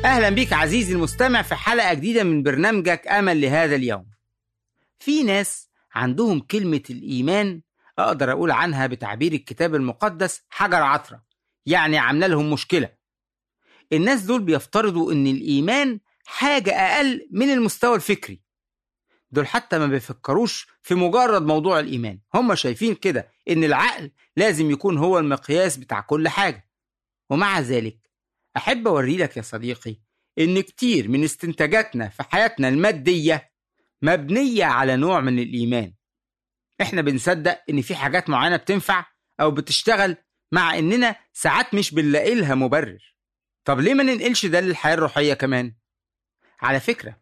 أهلا بك عزيزي المستمع في حلقة جديدة من برنامجك أمل لهذا اليوم في ناس عندهم كلمة الإيمان أقدر أقول عنها بتعبير الكتاب المقدس حجر عثرة يعني عاملة لهم مشكلة الناس دول بيفترضوا إن الإيمان حاجة أقل من المستوى الفكري دول حتى ما بيفكروش في مجرد موضوع الإيمان هم شايفين كده إن العقل لازم يكون هو المقياس بتاع كل حاجة ومع ذلك أحب أوري لك يا صديقي إن كتير من استنتاجاتنا في حياتنا المادية مبنية على نوع من الإيمان إحنا بنصدق إن في حاجات معينة بتنفع أو بتشتغل مع إننا ساعات مش بنلاقي لها مبرر طب ليه ما ننقلش ده للحياة الروحية كمان؟ على فكرة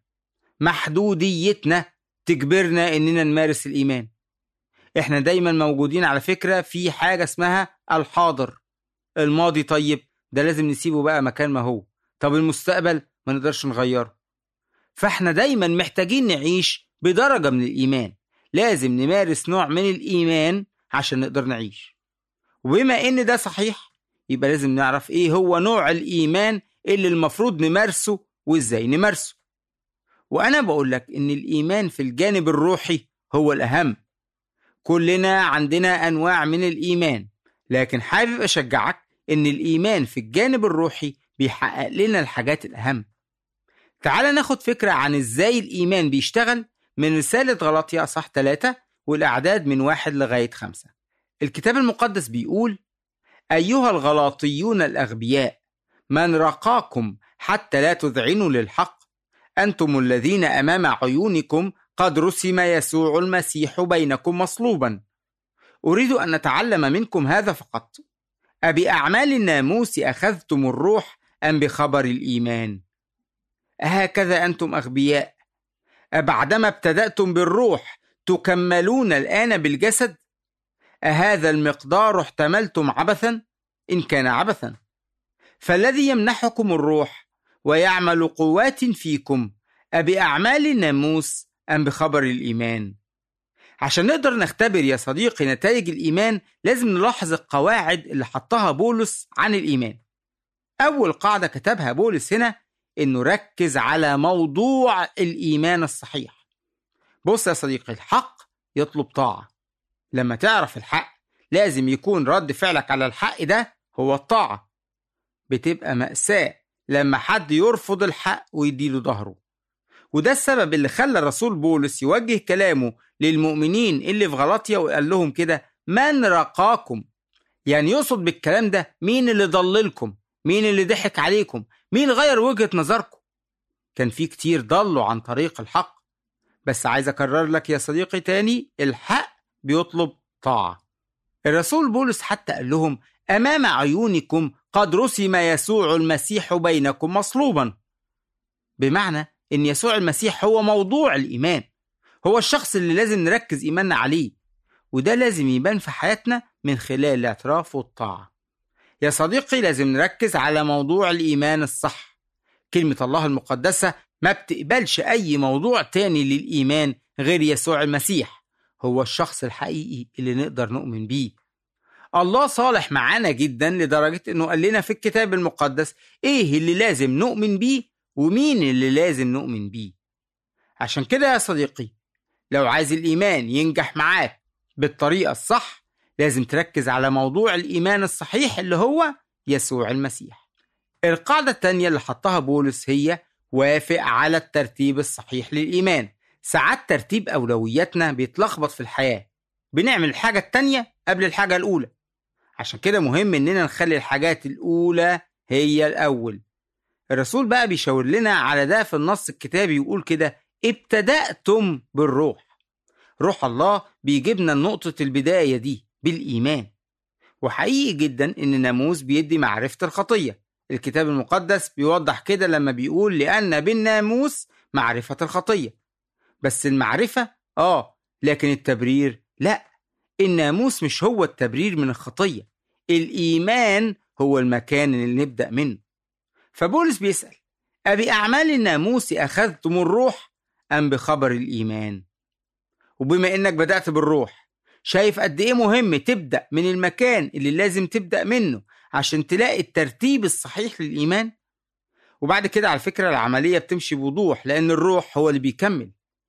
محدوديتنا تجبرنا إننا نمارس الإيمان إحنا دايما موجودين على فكرة في حاجة اسمها الحاضر الماضي طيب ده لازم نسيبه بقى مكان ما هو طب المستقبل ما نقدرش نغيره فاحنا دايما محتاجين نعيش بدرجة من الإيمان لازم نمارس نوع من الإيمان عشان نقدر نعيش وبما إن ده صحيح يبقى لازم نعرف إيه هو نوع الإيمان اللي المفروض نمارسه وإزاي نمارسه وأنا بقول لك إن الإيمان في الجانب الروحي هو الأهم كلنا عندنا أنواع من الإيمان لكن حابب أشجعك إن الإيمان في الجانب الروحي بيحقق لنا الحاجات الأهم تعال ناخد فكرة عن إزاي الإيمان بيشتغل من رسالة غلطية أصح 3 والأعداد من واحد لغاية خمسة الكتاب المقدس بيقول أيها الغلاطيون الأغبياء من رقاكم حتى لا تذعنوا للحق أنتم الذين أمام عيونكم قد رسم يسوع المسيح بينكم مصلوبا أريد أن نتعلم منكم هذا فقط أبأعمال الناموس أخذتم الروح أم بخبر الإيمان أهكذا أنتم أغبياء أبعدما ابتدأتم بالروح تكملون الآن بالجسد أهذا المقدار احتملتم عبثا إن كان عبثا فالذي يمنحكم الروح ويعمل قوات فيكم أبأعمال الناموس أم بخبر الإيمان عشان نقدر نختبر يا صديقي نتائج الإيمان لازم نلاحظ القواعد اللي حطها بولس عن الإيمان أول قاعدة كتبها بولس هنا إنه ركز على موضوع الإيمان الصحيح بص يا صديقي الحق يطلب طاعة لما تعرف الحق لازم يكون رد فعلك على الحق ده هو الطاعة بتبقى مأساة لما حد يرفض الحق ويديله ظهره وده السبب اللي خلى الرسول بولس يوجه كلامه للمؤمنين اللي في غلطية وقال لهم كده من رقاكم يعني يقصد بالكلام ده مين اللي ضللكم مين اللي ضحك عليكم مين غير وجهة نظركم كان في كتير ضلوا عن طريق الحق بس عايز أكرر لك يا صديقي تاني الحق بيطلب طاعة الرسول بولس حتى قال لهم أمام عيونكم قد رسم يسوع المسيح بينكم مصلوبا بمعنى إن يسوع المسيح هو موضوع الإيمان هو الشخص اللي لازم نركز إيماننا عليه وده لازم يبان في حياتنا من خلال الاعتراف والطاعة يا صديقي لازم نركز على موضوع الإيمان الصح كلمة الله المقدسة ما بتقبلش أي موضوع تاني للإيمان غير يسوع المسيح هو الشخص الحقيقي اللي نقدر نؤمن بيه الله صالح معانا جدا لدرجة انه قال لنا في الكتاب المقدس ايه اللي لازم نؤمن بيه ومين اللي لازم نؤمن بيه عشان كده يا صديقي لو عايز الإيمان ينجح معاك بالطريقة الصح لازم تركز على موضوع الإيمان الصحيح اللي هو يسوع المسيح القاعدة التانية اللي حطها بولس هي وافق على الترتيب الصحيح للإيمان ساعات ترتيب أولوياتنا بيتلخبط في الحياة بنعمل الحاجة التانية قبل الحاجة الأولى عشان كده مهم إننا نخلي الحاجات الأولى هي الأول الرسول بقى بيشاور لنا على ده في النص الكتابي يقول كده ابتدأتم بالروح روح الله بيجيبنا نقطة البداية دي بالإيمان وحقيقي جدا إن الناموس بيدي معرفة الخطية الكتاب المقدس بيوضح كده لما بيقول لأن بالناموس معرفة الخطية بس المعرفة آه لكن التبرير لا الناموس مش هو التبرير من الخطية الإيمان هو المكان اللي نبدأ منه فبولس بيسأل أبأعمال الناموس أخذتم الروح أم بخبر الإيمان وبما إنك بدأت بالروح شايف قد إيه مهم تبدأ من المكان اللي لازم تبدأ منه عشان تلاقي الترتيب الصحيح للإيمان وبعد كده على فكرة العملية بتمشي بوضوح لأن الروح هو اللي بيكمل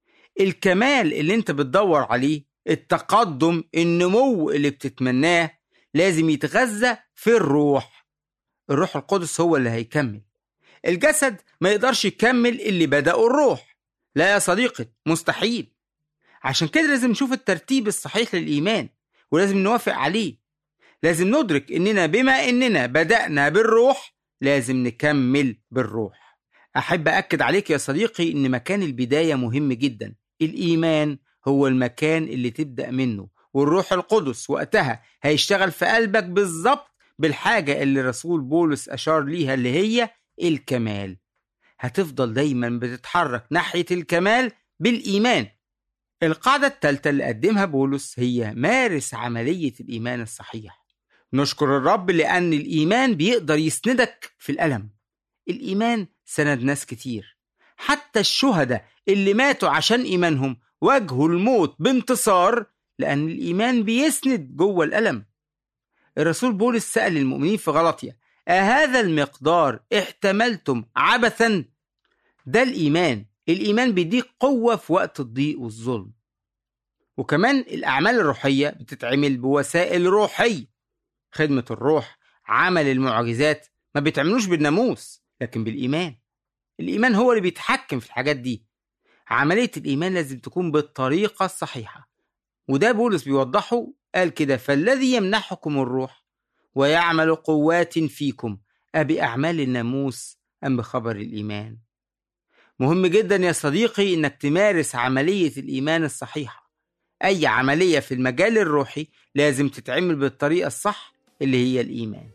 الكمال اللي انت بتدور عليه التقدم النمو اللي بتتمناه لازم يتغذى في الروح الروح القدس هو اللي هيكمل الجسد ما يقدرش يكمل اللي بدأه الروح لا يا صديقي مستحيل عشان كده لازم نشوف الترتيب الصحيح للإيمان ولازم نوافق عليه لازم ندرك إننا بما إننا بدأنا بالروح لازم نكمل بالروح أحب أكد عليك يا صديقي إن مكان البداية مهم جدا الإيمان هو المكان اللي تبدأ منه والروح القدس وقتها هيشتغل في قلبك بالظبط بالحاجة اللي رسول بولس أشار ليها اللي هي الكمال هتفضل دايما بتتحرك ناحية الكمال بالإيمان القاعدة الثالثة اللي قدمها بولس هي مارس عملية الإيمان الصحيح نشكر الرب لأن الإيمان بيقدر يسندك في الألم الإيمان سند ناس كتير حتى الشهداء اللي ماتوا عشان إيمانهم واجهوا الموت بانتصار لأن الإيمان بيسند جوه الألم الرسول بولس سأل المؤمنين في غلطية أهذا المقدار احتملتم عبثا ده الإيمان الإيمان بيديك قوة في وقت الضيق والظلم وكمان الأعمال الروحية بتتعمل بوسائل روحية خدمة الروح عمل المعجزات ما بيتعملوش بالناموس لكن بالإيمان الإيمان هو اللي بيتحكم في الحاجات دي عملية الإيمان لازم تكون بالطريقة الصحيحة وده بولس بيوضحه قال كده فالذي يمنحكم الروح ويعمل قوات فيكم أبأعمال الناموس أم بخبر الإيمان مهم جدا يا صديقي إنك تمارس عملية الإيمان الصحيحة أي عملية في المجال الروحي لازم تتعمل بالطريقة الصح اللي هي الإيمان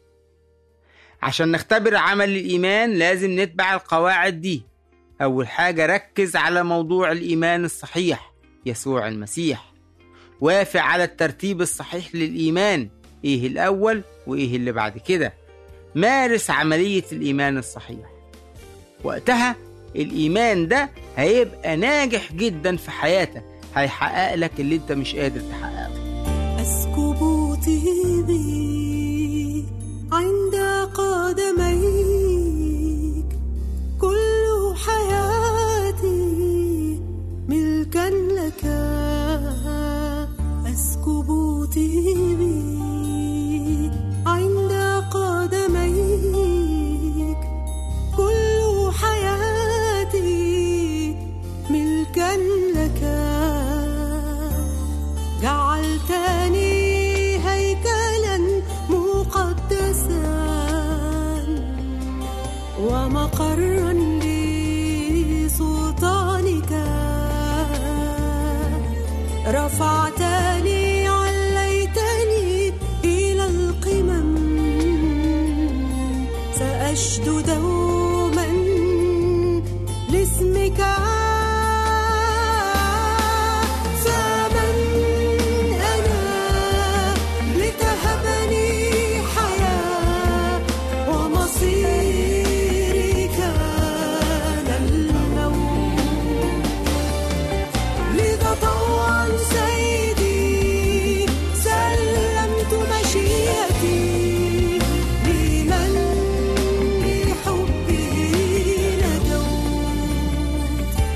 عشان نختبر عمل الإيمان لازم نتبع القواعد دي أول حاجة ركز على موضوع الإيمان الصحيح يسوع المسيح وافق على الترتيب الصحيح للإيمان إيه الأول وإيه اللي بعد كده مارس عملية الإيمان الصحيح وقتها الإيمان ده هيبقى ناجح جدا في حياتك هيحقق لك اللي انت مش قادر تحققه أسكب طيبي عند قدميك كل حياتي ملكا لك أسكب طيبي عند قدميك كل حياتي ملكا لك جعلتني هيكلا مقدسا ومقرا لسلطانك رفعتني عليتني إلى القمم سأشد دوما لاسمك فمن أنا لتهبني حياة ومصيري كان الموت لذا طوعا سيدي سلمت مشيئتي لمن بحبه ندوت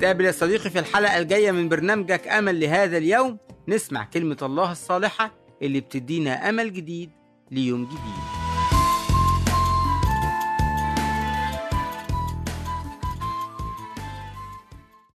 نتقابل يا صديقي في الحلقة الجاية من برنامجك أمل لهذا اليوم نسمع كلمة الله الصالحة اللي بتدينا أمل جديد ليوم جديد